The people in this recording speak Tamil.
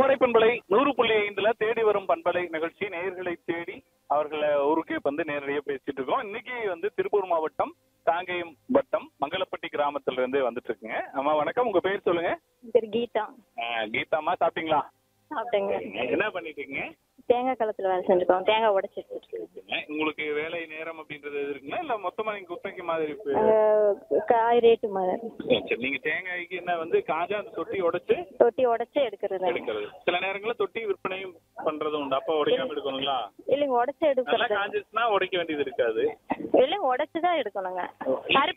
கோடை பண்பலை நூறு புள்ளி ஐந்துல தேடி வரும் பண்பலை நிகழ்ச்சி நேயர்களை தேடி அவர்களை ஊருக்கே வந்து நேரடியா பேசிட்டு இருக்கோம் இன்னைக்கு வந்து திருப்பூர் மாவட்டம் தாங்கயம் வட்டம் மங்களப்பட்டி கிராமத்துல இருந்து வந்துட்டு இருக்குங்க அம்மா வணக்கம் உங்க பேர் சொல்லுங்க பேர் கீதா ஆஹ் கீதாம்மா சாப்பிட்டீங்களா சாப்பிட்டேங்க என்ன பண்ணிட்டு இருக்கீங்க தேங்காய் களத்துல வேலை செஞ்சுருக்கோம் தேங்காய் உடைச்சி எடுத்துட்டு இருக்கோம். உங்களுக்கு வேலை நேரம் அப்படின்றது எது இருக்குங்களா இல்ல மொத்தமா நீங்க குத்தகைக்கு மாதிரி இப்ப- அஹ் காய் ரேட்டு மாதிரி சரி, சரி நீங்க தேங்காய்க்கு என்ன வந்து காஞ்சா அந்த தொட்டி உடைச்சு தொட்டி உடைச்சு எடுக்கிறது எடுக்கிறது சில நேரங்கள்ல தொட்டி விற்பனையும் பண்றது உண்டு அப்ப உடைக்காம எடுக்கணுங்களா இல்லைங்க உடைச்சு நல்லா எடுக்கிறது காஞ்சிச்சுன்னா உடைக்க வேண்டியது இருக்காது இல்லைங்க உடைச்சு தான் எடுக்கணுங்க கருப்பு